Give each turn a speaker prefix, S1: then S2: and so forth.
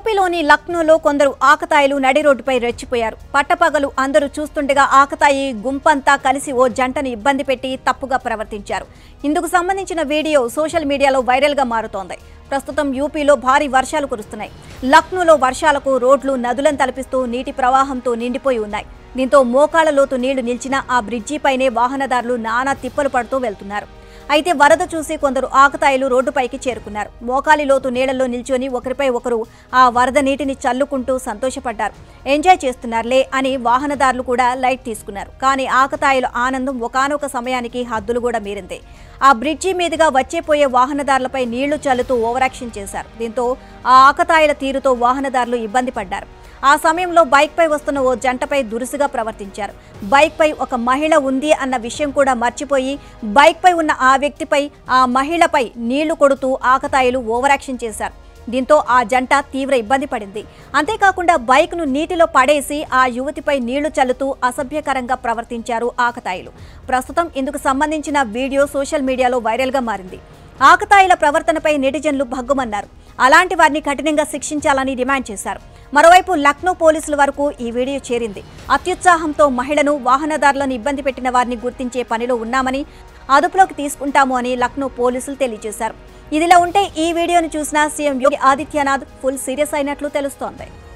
S1: యూపీలోని లక్నోలో కొందరు ఆకతాయిలు నడి రోడ్డుపై రెచ్చిపోయారు పట్టపగలు అందరూ చూస్తుండగా ఆకతాయి గుంపంతా కలిసి ఓ జంటను ఇబ్బంది పెట్టి తప్పుగా ప్రవర్తించారు ఇందుకు సంబంధించిన వీడియో సోషల్ మీడియాలో వైరల్గా మారుతోంది ప్రస్తుతం యూపీలో భారీ వర్షాలు కురుస్తున్నాయి లక్నోలో వర్షాలకు రోడ్లు నదులను తలపిస్తూ నీటి ప్రవాహంతో నిండిపోయి ఉన్నాయి దీంతో మోకాళ్ల లోతు నీళ్లు నిలిచిన ఆ బ్రిడ్జిపైనే వాహనదారులు నానా తిప్పలు పడుతూ వెళ్తున్నారు అయితే వరద చూసి కొందరు ఆకతాయిలు రోడ్డుపైకి చేరుకున్నారు మోకాలి లోతు నీళ్లలో నిల్చొని ఒకరిపై ఒకరు ఆ వరద నీటిని చల్లుకుంటూ సంతోషపడ్డారు ఎంజాయ్ చేస్తున్నారులే అని వాహనదారులు కూడా లైట్ తీసుకున్నారు కానీ ఆకతాయిల ఆనందం ఒకానొక సమయానికి హద్దులు కూడా మీరింది ఆ బ్రిడ్జి మీదుగా వచ్చేపోయే వాహనదారులపై నీళ్లు చల్లుతూ ఓవరాక్షన్ చేశారు దీంతో ఆ ఆకతాయిల తీరుతో వాహనదారులు ఇబ్బంది పడ్డారు ఆ సమయంలో బైక్పై వస్తున్న ఓ జంటపై దురుసుగా ప్రవర్తించారు బైక్పై ఒక మహిళ ఉంది అన్న విషయం కూడా మర్చిపోయి బైక్పై ఉన్న ఆ వ్యక్తిపై ఆ మహిళపై నీళ్లు కొడుతూ ఆకతాయిలు ఓవరాక్షన్ చేశారు దీంతో ఆ జంట తీవ్ర ఇబ్బంది పడింది అంతేకాకుండా బైక్ను నీటిలో పడేసి ఆ యువతిపై నీళ్లు చల్లుతూ అసభ్యకరంగా ప్రవర్తించారు ఆకతాయిలు ప్రస్తుతం ఇందుకు సంబంధించిన వీడియో సోషల్ మీడియాలో వైరల్గా మారింది ఆకతాయిల ప్రవర్తనపై నెటిజన్లు భగ్గుమన్నారు అలాంటి వారిని కఠినంగా శిక్షించాలని డిమాండ్ చేశారు మరోవైపు లక్నో పోలీసుల వరకు ఈ వీడియో చేరింది అత్యుత్సాహంతో మహిళను వాహనదారులను ఇబ్బంది పెట్టిన వారిని గుర్తించే పనిలో ఉన్నామని అదుపులోకి తీసుకుంటాము అని లక్నో పోలీసులు తెలియజేశారు ఇదిలా ఉంటే ఈ వీడియోను చూసిన CM Yogi Adityanath full serious అయినట్లు తెలుస్తోంది